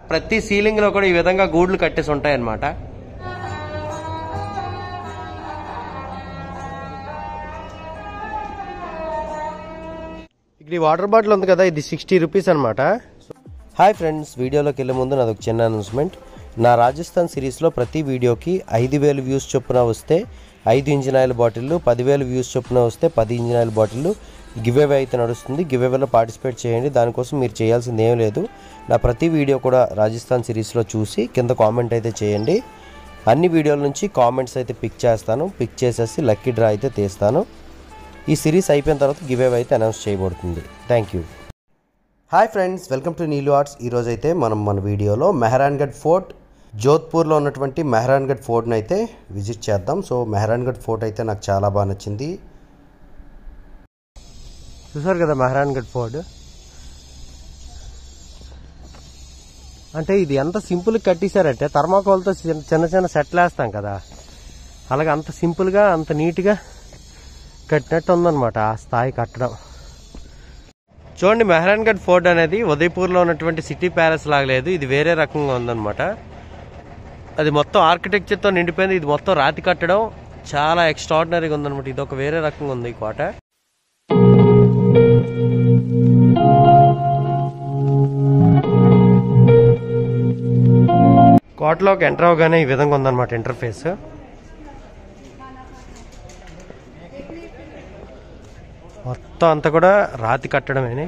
ప్రతి సీలింగ్ లో కూడా ఈ విధంగా గూడ్లు కట్టేసి ఉంటాయన్నమాట ఇక్కడ ఈ వాటర్ బాటిల్ ఉంది కదా ఇది సిక్స్టీ రూపీస్ అనమాట హాయ్ ఫ్రెండ్స్ వీడియోలోకి వెళ్ళే ముందు నాది ఒక చిన్న అనౌన్స్మెంట్ నా రాజస్థాన్ సిరీస్లో ప్రతి వీడియోకి ఐదు వేలు వ్యూస్ చొప్పున వస్తే ఐదు ఇంజిన్ ఆయిల్ బాటిళ్ళు పదివేలు వ్యూస్ చొప్పున వస్తే పది ఇంజిన్ ఆయిల్ బాటిళ్ళు గివ్ అవే అయితే నడుస్తుంది గివ్ అవేలో పార్టిసిపేట్ చేయండి దానికోసం మీరు చేయాల్సింది ఏం లేదు నా ప్రతి వీడియో కూడా రాజస్థాన్ సిరీస్లో చూసి కింద కామెంట్ అయితే చేయండి అన్ని వీడియోల నుంచి కామెంట్స్ అయితే పిక్ చేస్తాను పిక్ చేసేసి లక్కీ డ్రా అయితే తీస్తాను ఈ సిరీస్ అయిపోయిన తర్వాత గివ్ అవే అయితే అనౌన్స్ చేయబడుతుంది thank you hi friends welcome to Neelu Arts ఈరోజు అయితే మనం మన వీడియోలో మెహరాన్గఢ్ ఫోర్ట్ జోధ్పూర్లో ఉన్నటువంటి మెహరాన్గఢ్ ఫోర్ట్ని అయితే విజిట్ చేద్దాం సో మెహరాన్గఢ్ ఫోర్ట్ అయితే నాకు చాలా బాగా నచ్చింది చూసారు కదా మెహరాన్గఢ్ ఫోర్ట్ అంటే ఇది ఎంత సింపుల్ కట్టేశారంటే థర్మాకోల్తో చిన్న చిన్న చిన్న సెట్లు వేస్తాం కదా అలాగే అంత సింపుల్గా అంత నీట్గా కట్టినట్టు ఉందన్నమాట ఆ స్థాయి కట్టడం చూడండి మెహరాన్గఢ్ ఫోర్ట్ అనేది ఉదయపూర్లో ఉన్నటువంటి సిటీ ప్యాలెస్ లాగా లేదు ఇది వేరే రకంగా ఉందన్నమాట అది మొత్తం ఆర్కిటెక్చర్తో నిండిపోయింది ఇది మొత్తం రాతి కట్టడం చాలా ఎక్స్ట్రాడినరీగా ఉందన్నమాట ఇది ఒక వేరే రకంగా ఉంది ఈ కోట కోటలోకి ఎంటర్ అవగానే ఈ విధంగా ఉందన్నమాట ఇంటర్ఫేస్ మొత్తం అంతా కూడా రాతి కట్టడమేని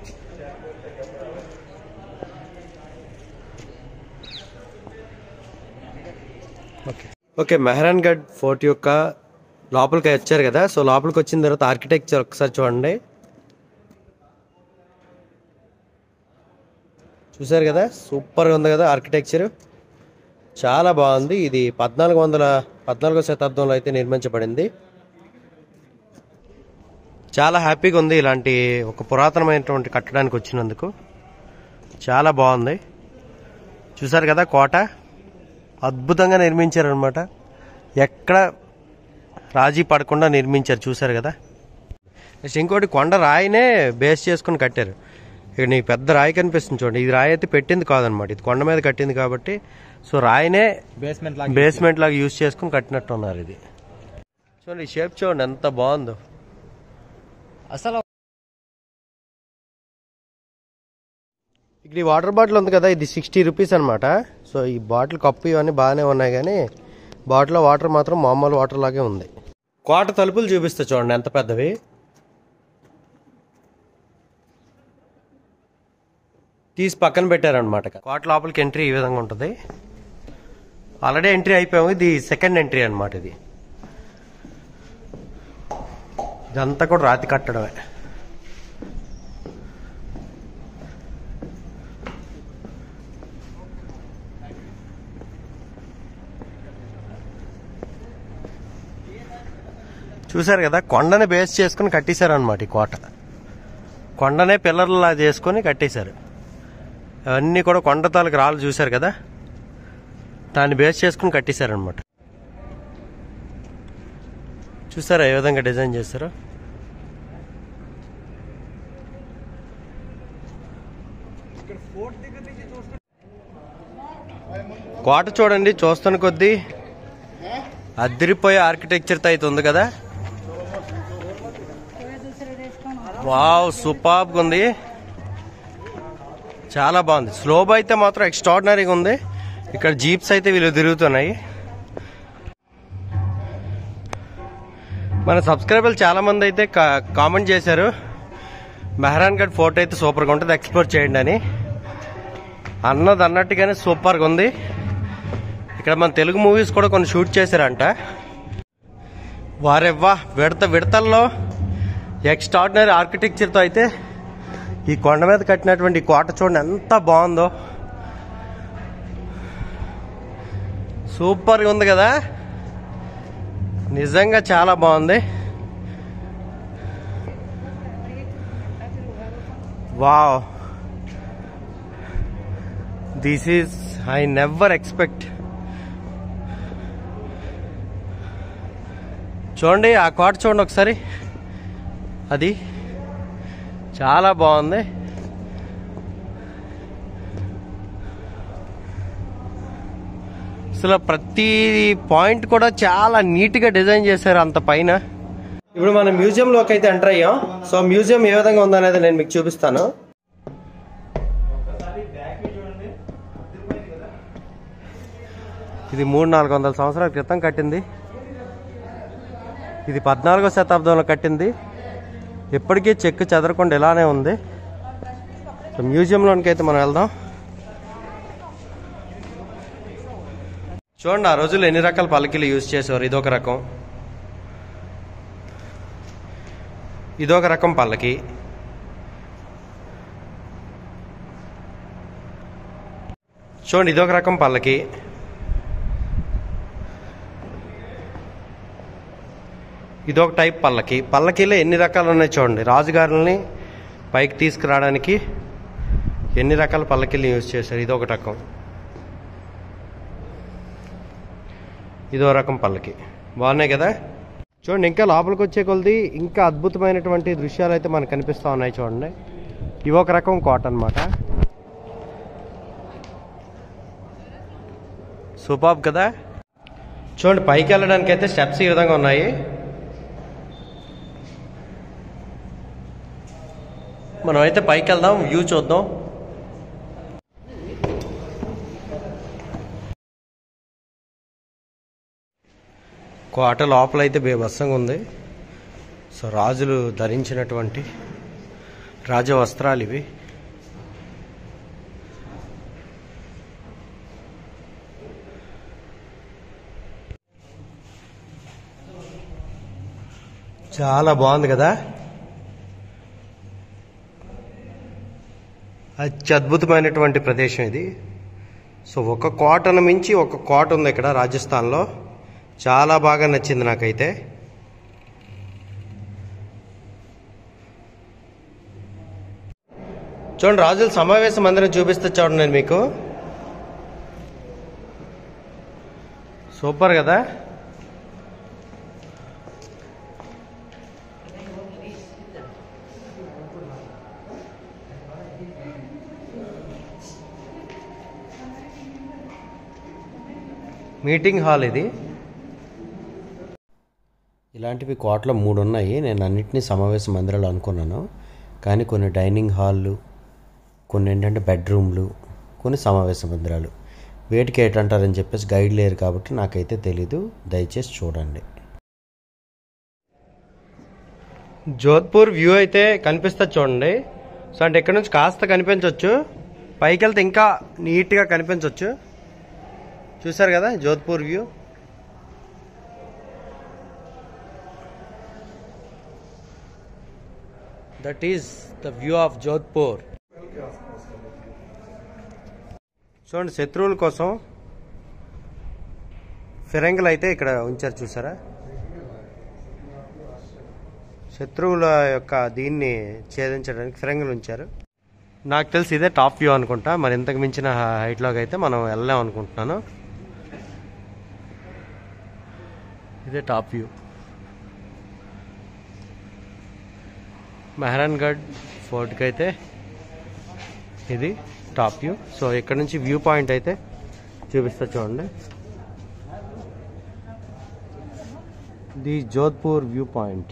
ఓకే ఓకే మెహరాన్గఢ్ ఫోర్ట్ యొక్క లోపలికి వచ్చారు కదా సో లోపలికి వచ్చిన తర్వాత ఆర్కిటెక్చర్ ఒకసారి చూడండి చూసారు కదా సూపర్గా ఉంది కదా ఆర్కిటెక్చర్ చాలా బాగుంది ఇది పద్నాలుగు వందల పద్నాలుగో శతాబ్దంలో అయితే నిర్మించబడింది చాలా హ్యాపీగా ఉంది ఇలాంటి ఒక పురాతనమైనటువంటి కట్టడానికి వచ్చినందుకు చాలా బాగుంది చూసారు కదా కోట అద్భుతంగా నిర్మించారనమాట ఎక్కడ రాజీ పడకుండా నిర్మించారు చూసారు కదా నెక్స్ట్ ఇంకోటి కొండ రాయినే బేస్ చేసుకుని కట్టారు ఇక్కడ నీకు పెద్ద రాయి కనిపిస్తుంది చూడండి ఇది రాయి అయితే పెట్టింది కాదనమాట ఇది కొండ మీద కట్టింది కాబట్టి సో రాయినే బేస్మెంట్ లాగా బేస్మెంట్ లాగా యూజ్ చేసుకుని కట్టినట్టు ఉన్నారు ఇది చూడండి ఈ షేప్ చూడండి ఎంత బాగుందో అసలు ఇక్కడ ఈ వాటర్ బాటిల్ ఉంది కదా ఇది సిక్స్టీ రూపీస్ అనమాట సో ఈ బాటిల్ కప్పు ఇవన్నీ బాగానే ఉన్నాయి కానీ బాటిల్లో వాటర్ మాత్రం మామూలు వాటర్ లాగే ఉంది కోట తలుపులు చూపిస్తా చూడండి ఎంత పెద్దవి తీసి పక్కన పెట్టారనమాట కోట లోపలికి ఎంట్రీ ఈ విధంగా ఉంటుంది ఆల్రెడీ ఎంట్రీ అయిపోయాము ఇది సెకండ్ ఎంట్రీ అనమాట ఇది ఇదంతా కూడా రాతి కట్టడమే చూశారు కదా కొండని బేస్ చేసుకుని కట్టేశారు అనమాట ఈ కోట కొండనే పిల్లర్లా చేసుకొని కట్టేశారు అవన్నీ కూడా కొండ తాలూకు రాళ్ళు చూశారు కదా దాన్ని బేస్ చేసుకుని కట్టేశారు అనమాట చూసారా ఏ విధంగా డిజైన్ చేశారో కోట చూడండి చూస్తున్న కొద్దీ అదిరిపోయే ఆర్కిటెక్చర్తో అయితే ఉంది కదా వావ్ సూపర్గా ఉంది చాలా బాగుంది స్లోబ్ అయితే మాత్రం ఎక్స్ట్రాడినరీగా ఉంది ఇక్కడ జీప్స్ అయితే వీళ్ళు తిరుగుతున్నాయి మన సబ్స్క్రైబర్లు చాలా మంది అయితే కామెంట్ చేశారు మెహరాన్గఢ్ ఫోటో అయితే సూపర్గా ఉంటుంది ఎక్స్ప్లోర్ చేయండి అని అన్నది అన్నట్టుగానే సూపర్గా ఉంది ఇక్కడ మన తెలుగు మూవీస్ కూడా కొన్ని షూట్ చేశారంట వారెవ్వా విడత విడతల్లో ఎక్స్ట్రాడినరీ ఆర్కిటెక్చర్తో అయితే ఈ కొండ మీద కట్టినటువంటి ఈ కోట చూడండి ఎంత బాగుందో సూపర్గా ఉంది కదా నిజంగా చాలా బాగుంది wow this is I never expect చూడండి ఆ కోట చూడండి ఒకసారి అది చాలా బాగుంది అసలు ప్రతి పాయింట్ కూడా చాలా నీట్గా డిజైన్ చేశారు అంత పైన ఇప్పుడు మనం మ్యూజియంలోకి అయితే ఎంటర్ అయ్యాం సో మ్యూజియం ఏ విధంగా ఉందనేది నేను మీకు చూపిస్తాను ఇది మూడు నాలుగు వందల సంవత్సరాల క్రితం కట్టింది ఇది పద్నాలుగో శతాబ్దంలో కట్టింది ఇప్పటికీ చెక్కు చెదరకుండా ఇలానే ఉంది సో మ్యూజియంలోనికి అయితే మనం వెళ్దాం చూడండి ఆ రోజుల్లో ఎన్ని రకాల పల్లకీలు యూజ్ చేసేవారు ఇదొక రకం ఇదొక రకం పల్లకి చూడండి ఇదొక రకం పల్లకి ఇదొక టైప్ పల్లకి పల్లకీలో ఎన్ని రకాలు ఉన్నాయి చూడండి రాజుగారుల్ని పైకి తీసుకురావడానికి ఎన్ని రకాల పల్లకీలు యూజ్ చేశారు ఇదొక రకం ఇదో రకం పల్లకి బాగున్నాయి కదా చూడండి ఇంకా లోపలికి వచ్చే కొలది ఇంకా అద్భుతమైనటువంటి దృశ్యాలు అయితే మనకు కనిపిస్తూ ఉన్నాయి చూడండి ఇవి ఒక రకం కోట అనమాట సూపాబ్ కదా చూడండి పైకి వెళ్ళడానికి అయితే స్టెప్స్ ఈ విధంగా ఉన్నాయి మనం అయితే పైకి వెళ్దాం వ్యూ చూద్దాం కోట లోపల అయితే బేభత్సంగా ఉంది సో రాజులు ధరించినటువంటి రాజ వస్త్రాలు ఇవి చాలా బాగుంది కదా అత్యద్భుతమైనటువంటి ప్రదేశం ఇది సో ఒక కోటను మించి ఒక కోట ఉంది ఇక్కడ రాజస్థాన్లో చాలా బాగా నచ్చింది నాకైతే చూడండి రాజుల సమావేశ మందిరం చూపిస్తే చూడండి నేను మీకు సూపర్ కదా మీటింగ్ హాల్ ఇది ఇలాంటివి కోటలో మూడు ఉన్నాయి నేను అన్నింటినీ సమావేశ మందిరాలు అనుకున్నాను కానీ కొన్ని డైనింగ్ హాళ్ళు కొన్ని ఏంటంటే బెడ్రూమ్లు కొన్ని సమావేశ మందిరాలు వేటికి ఏంటంటారని చెప్పేసి గైడ్ లేరు కాబట్టి నాకైతే తెలీదు దయచేసి చూడండి జోధ్పూర్ వ్యూ అయితే కనిపిస్తుంది చూడండి సో అంటే ఇక్కడ నుంచి కాస్త కనిపించవచ్చు పైకి వెళ్తే ఇంకా నీట్గా కనిపించవచ్చు చూసారు కదా Jodhpur view that is the view of Jodhpur చూడండి శత్రువుల కోసం ఫిరంగులు అయితే ఇక్కడ ఉంచారు చూసారా శత్రువుల యొక్క దీన్ని ఛేదించడానికి ఫిరంగులు ఉంచారు నాకు తెలిసి ఇదే టాప్ వ్యూ అనుకుంటా మరి ఇంతకు మించిన హైట్లోకి అయితే మనం వెళ్ళాం అనుకుంటున్నాను ఇదే టాప్ వ్యూ మెహరాన్గఢ్ ఫోర్ట్కి అయితే ఇది టాప్ వ్యూ సో ఇక్కడ నుంచి వ్యూ పాయింట్ అయితే చూపిస్తా చూడండి ది జోధ్పూర్ వ్యూ పాయింట్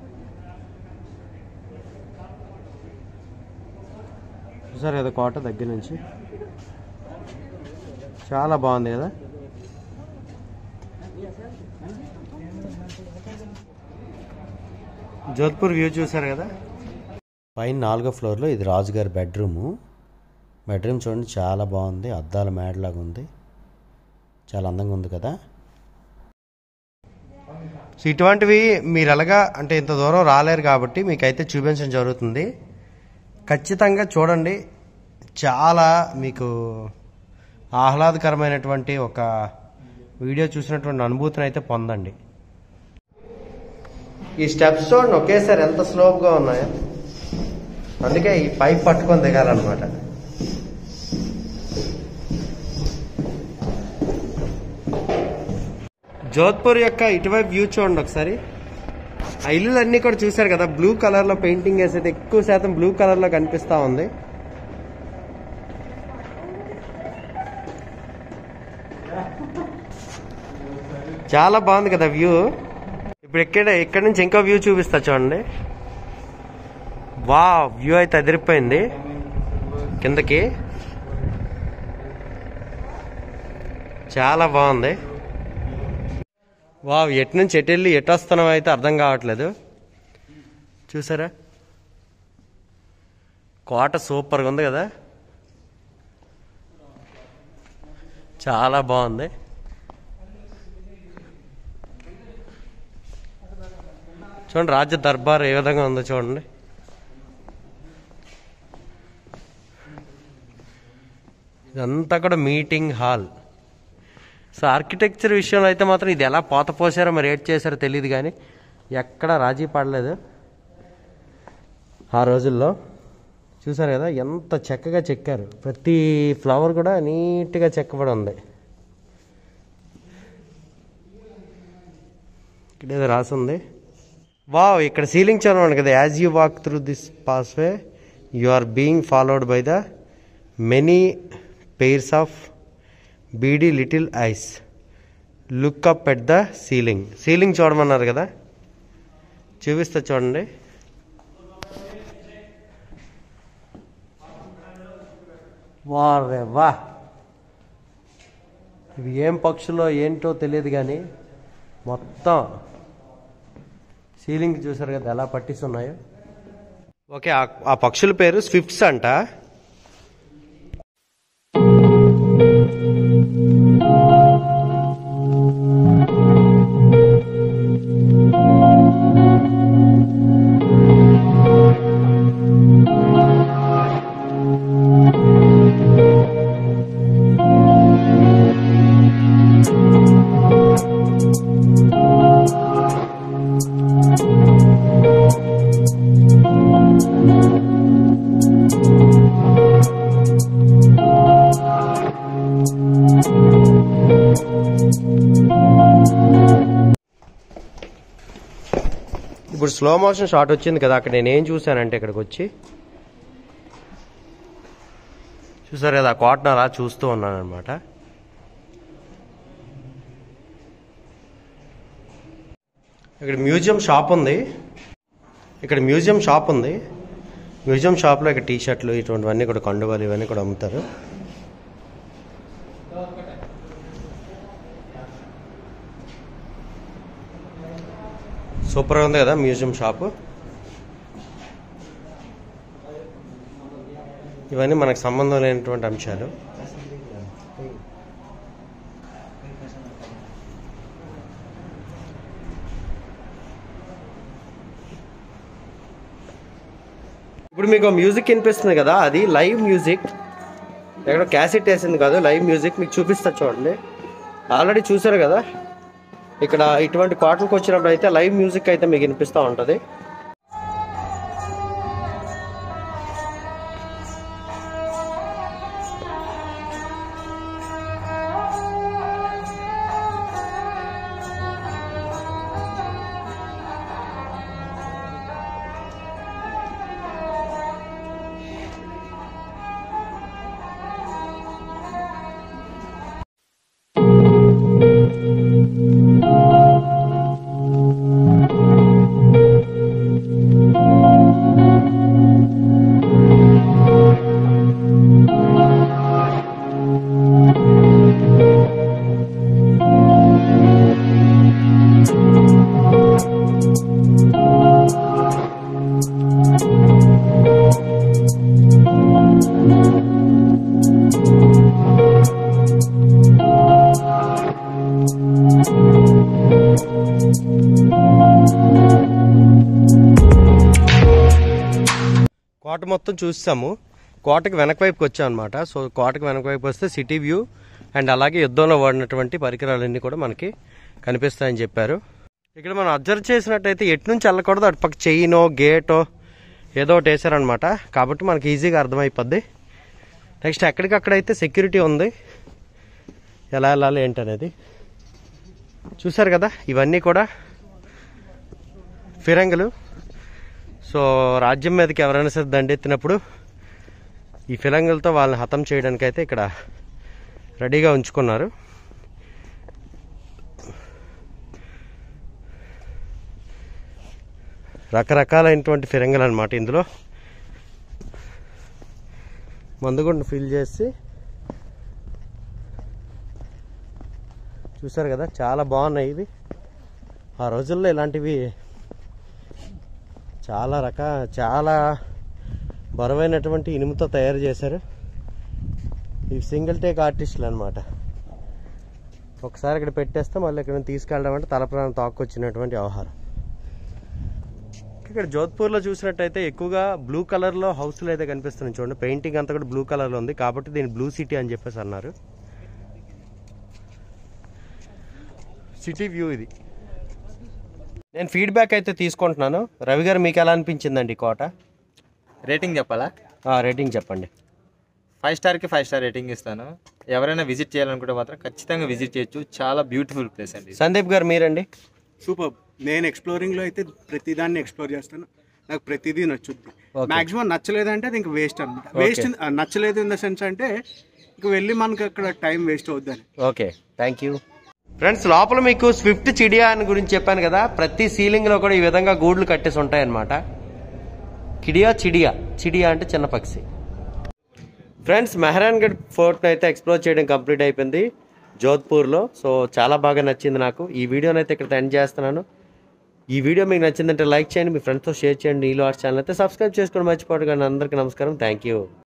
చూసారు కదా కోట దగ్గర నుంచి చాలా బాగుంది కదా జోధ్పూర్ వ్యూ చూసారు కదా పైన నాలుగో ఫ్లోర్లో ఇది రాజుగారి బెడ్రూము బెడ్రూమ్ చూడండి చాలా బాగుంది అద్దాల మేడలాగా ఉంది చాలా అందంగా ఉంది కదా సో ఇటువంటివి మీరు ఎలాగా అంటే ఇంత దూరం రాలేరు కాబట్టి మీకైతే చూపించడం జరుగుతుంది ఖచ్చితంగా చూడండి చాలా మీకు ఆహ్లాదకరమైనటువంటి ఒక వీడియో చూసినటువంటి అనుభూతిని అయితే పొందండి ఈ స్టెప్స్ చూడండి ఒకేసారి ఎంత స్లోప్గా ఉన్నాయో అందుకే ఈ పైప్ పట్టుకొని దిగాలన్నమాట జోధ్పూర్ యొక్క ఇటువైపు వ్యూ చూడండి ఒకసారి ఆ ఇల్లులు అన్ని కూడా చూశారు కదా బ్లూ కలర్ లో పెయింటింగ్ వేసేది ఎక్కువ శాతం బ్లూ కలర్ లో కనిపిస్తా ఉంది చాలా బాగుంది కదా వ్యూ ఇప్పుడు ఎక్కడ ఇక్కడ నుంచి ఇంకో వ్యూ చూపిస్తా చూడండి వా వ్యూ అయితే అదిరిపోయింది కిందకి చాలా బాగుంది వావ్ ఎటు నుంచి ఎటు వెళ్ళి ఎటు వస్తున్నాం అయితే అర్థం కావట్లేదు చూసారా కోట సూపర్గా ఉంది కదా చాలా బాగుంది చూడండి రాజ్య దర్బార్ ఏ విధంగా ఉందో చూడండి ఇదంతా కూడా మీటింగ్ హాల్ సో ఆర్కిటెక్చర్ విషయంలో అయితే మాత్రం ఇది ఎలా పోత పోసారో మరి ఏడ్ చేశారో తెలియదు కానీ ఎక్కడ రాజీ పడలేదు ఆ రోజుల్లో చూసారు కదా ఎంత చక్కగా చెక్కారు ప్రతి ఫ్లవర్ కూడా నీట్గా చెక్కబడి ఉంది ఇక్కడ ఏదో రాసి ఉంది వావ్ ఇక్కడ సీలింగ్ చదవండి కదా as you walk through this passway you are being followed by the many pairs of beady little eyes look up at the ceiling ceiling చూడమన్నారు కదా చూపిస్తా చూడండి వారే వా ఇవి ఏం పక్షులో ఏంటో తెలియదు కానీ మొత్తం సీలింగ్ చూసారు కదా ఎలా పట్టిస్తున్నాయో ఓకే ఆ- ఆ పక్షుల పేరు స్విఫ్ట్స్ అంట ఇప్పుడు స్లో మోషన్ షాట్ వచ్చింది కదా అక్కడ నేను ఏం చూశానంటే ఇక్కడికి వచ్చి చూసారు కదా ఆ కాటన్ అలా చూస్తూ ఉన్నాను అనమాట ఇక్కడ మ్యూజియం షాప్ ఉంది ఇక్కడ మ్యూజియం షాప్ ఉంది మ్యూజియం షాప్లో ఇక్కడ టీ షర్ట్లు ఇటువంటివన్నీ కూడా కండువాలు ఇవన్నీ కూడా అమ్ముతారు సూపర్గా ఉంది కదా మ్యూజియం షాపు ఇవన్నీ మనకు సంబంధం లేనటువంటి అంశాలు ఇప్పుడు మీకు మ్యూజిక్ వినిపిస్తుంది కదా అది లైవ్ మ్యూజిక్ ఎక్కడ క్యాసెట్ వేసింది కాదు లైవ్ మ్యూజిక్ మీకు చూపిస్తా చూడండి ఆల్రెడీ చూసారు కదా ఇక్కడ ఇటువంటి పాటలకు వచ్చినప్పుడు అయితే లైవ్ మ్యూజిక్ అయితే మీకు వినిపిస్తూ ఉంటుంది కోట మొత్తం చూసాము కోటకి వెనక వైపుకి వచ్చాం అనమాట సో కోటకి వెనక వైపు వస్తే సిటీ వ్యూ అండ్ అలాగే యుద్ధంలో వాడినటువంటి పరికరాలన్నీ కూడా మనకి కనిపిస్తాయని చెప్పారు ఇక్కడ మనం అబ్జర్వ్ చేసినట్టయితే ఎటు నుంచి వెళ్ళకూడదు అటు పక్క చెయ్యినో గేటో ఏదో ఒకటి వేసారనమాట కాబట్టి మనకి ఈజీగా అర్థమైపోద్ది నెక్స్ట్ ఎక్కడికక్కడైతే సెక్యూరిటీ ఉంది ఎలా వెళ్ళాలి ఏంటనేది చూసారు కదా ఇవన్నీ కూడా ఫిరంగులు సో రాజ్యం మీదకి ఎవరైనా సరే దండెత్తినప్పుడు ఈ ఫిరంగులతో వాళ్ళని హతం చేయడానికి అయితే ఇక్కడ రెడీగా ఉంచుకున్నారు రకరకాలైనటువంటి ఫిరంగులు అనమాట ఇందులో మందుగుండు ఫిల్ చేసి చూసారు కదా చాలా బాగున్నాయి ఇవి ఆ రోజుల్లో ఇలాంటివి చాలా రక చాలా బరువైనటువంటి ఇనుముతో తయారు చేశారు ఇవి సింగిల్ టేక్ ఆర్టిస్టులు అనమాట ఒకసారి ఇక్కడ పెట్టేస్తే మళ్ళీ ఇక్కడ తీసుకెళ్ళడం అంటే తల ప్రాణం తాక్కొచ్చినటువంటి వ్యవహారం ఇక్కడ జోధ్పూర్లో చూసినట్టయితే ఎక్కువగా బ్లూ కలర్లో హౌస్లు అయితే కనిపిస్తున్నాయి చూడండి పెయింటింగ్ అంతా కూడా బ్లూ కలర్లో ఉంది కాబట్టి దీన్ని బ్లూ సిటీ అని చెప్పేసి అన్నారు సిటీ వ్యూ ఇది నేను ఫీడ్బ్యాక్ అయితే తీసుకుంటున్నాను రవి గారు మీకు ఎలా అనిపించిందండి ఈ కోట రేటింగ్ చెప్పాలా ఆ, రేటింగ్ చెప్పండి ఫైవ్ స్టార్కి ఫైవ్ స్టార్ రేటింగ్ ఇస్తాను ఎవరైనా విజిట్ చేయాలనుకుంటే మాత్రం ఖచ్చితంగా విజిట్ చేయొచ్చు చాలా బ్యూటిఫుల్ ప్లేస్ అండి ఇది. సందీప్ గారు మీరండి సూపర్ నేను ఎక్స్ప్లోరింగ్లో అయితే ప్రతిదాన్ని ఎక్స్ప్లోర్ చేస్తాను నాకు ప్రతిదీ నచ్చుద్ది Okay. మాక్సిమం నచ్చలేదంటే అది ఇంకా వేస్ట్ అనమాట వేస్ట్ నచ్చలేదు ఇన్ ద సెన్స్ అంటే ఇంక వెళ్ళి మనకి అక్కడ టైం వేస్ట్ అవుద్దని ఓకే థ్యాంక్ యూ ఫ్రెండ్స్ లోపల మీకు స్విఫ్ట్ చిడియా అని గురించి చెప్పాను కదా ప్రతి సీలింగ్ లో కూడా ఈ విధంగా గూడ్లు కట్టేసి ఉంటాయన్నమాట కిడియా చిడియా చిడియా అంటే చిన్న పక్షి ఫ్రెండ్స్ మెహరాన్గఢ్ ఫోర్ట్ అయితే ఎక్స్ప్లోర్ చేయడం కంప్లీట్ అయిపోయింది జోధ్పూర్లో సో చాలా బాగా నచ్చింది నాకు ఈ వీడియోని అయితే ఇక్కడ ఎండ్ చేస్తున్నాను ఈ వీడియో మీకు నచ్చిందంటే లైక్ చేయండి మీ ఫ్రెండ్స్తో షేర్ చేయండి నీలో ఆర్ట్ ఛానల్ అయితే సబ్స్క్రైబ్ చేసుకోండి మర్చిపోవడం కానీ అందరికీ నమస్కారం థ్యాంక్ యూ